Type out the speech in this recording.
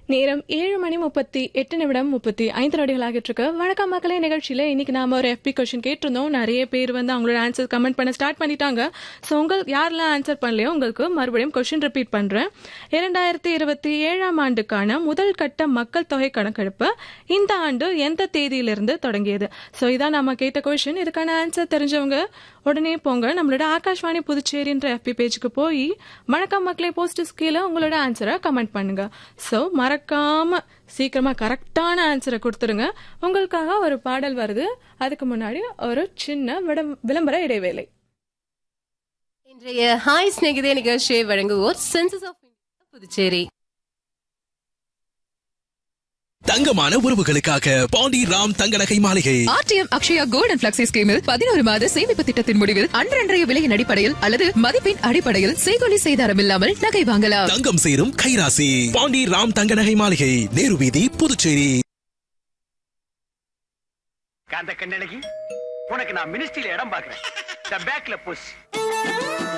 நேரம் ஏழு மணி முப்பத்தி எட்டு நிமிடம் முப்பத்தி ஐந்து நொடிகள் ஆகிட்டு இருக்கு வணக்கம் மக்களே நிகழ்ச்சியில இன்னைக்கு நாம ஒரு எஃபி கொஸ்டின் கேட்டிருந்தோம் நிறைய பேர் வந்து அவங்களோட ஆன்சர் கமெண்ட் பண்ண ஸ்டார்ட் பண்ணிட்டாங்க ஸோ உங்களுக்கு யாரெல்லாம் ஆன்சர் பண்ணலையோ உங்களுக்கு மறுபடியும் கொஸ்டின் ரிப்பீட் பண்றேன் இரண்டாயிரத்தி இருபத்தி ஏழாம் ஆண்டுக்கான முதல் கட்ட மக்கள் தொகை கணக்கெடுப்பு இந்த ஆண்டு எந்த தேதியிலிருந்து தொடங்கியது ஸோ இதான் நம்ம கேட்ட கொஸ்டின் இதுக்கான ஆன்சர் தெரிஞ்சவங்க உடனே போங்க நம்மளோட ஆகாஷ்வாணி புதுச்சேரின்ற எஃபி பேஜுக்கு போய் வணக்கம் மக்களே போஸ்டர்ஸ் கீழே உங்களோட ஆன்சரை கமெண்ட் பண்ணுங்க ஸோ மறக்காம சீக்கிரமா கரெக்டான ஆன்சரை கொடுத்துருங்க உங்களுக்காக ஒரு பாடல் வருது அதுக்கு முன்னாடி ஒரு சின்ன விடம்- விளம்பர இடைவேளை இன்றைய ஹாய் ஸ்நேகிதே நிகழ்ச்சியை வழங்குவோர் சென்சஸ் ஆஃப் இந்தியா புதுச்சேரி தங்கமான உறவுகளுக்காக பாண்டி ராம் தங்க நகை மாளிகை R T M Akshaya gold and flexi ஸ்கீமில் பதினோரு மாத சேமிப்பு திட்டத்தின் முடிவில் அன்றன்றைய விலையின் அடிப்படையில் அல்லது மதிப்பின் அடிப்படையில் செய்கொலி செய்தாரம் இல்லாமல் நகை வாங்கலாம் தங்கம் சேரும் கைராசி பாண்டி ராம் தங்க நகை மாளிகை நேரு வீதி புதுச்சேரி காந்த கண்ணழகி உனக்கு நான் மினிஸ்ட்ரியில இடம் பாக்குறேன் த பேக்ல புஷ்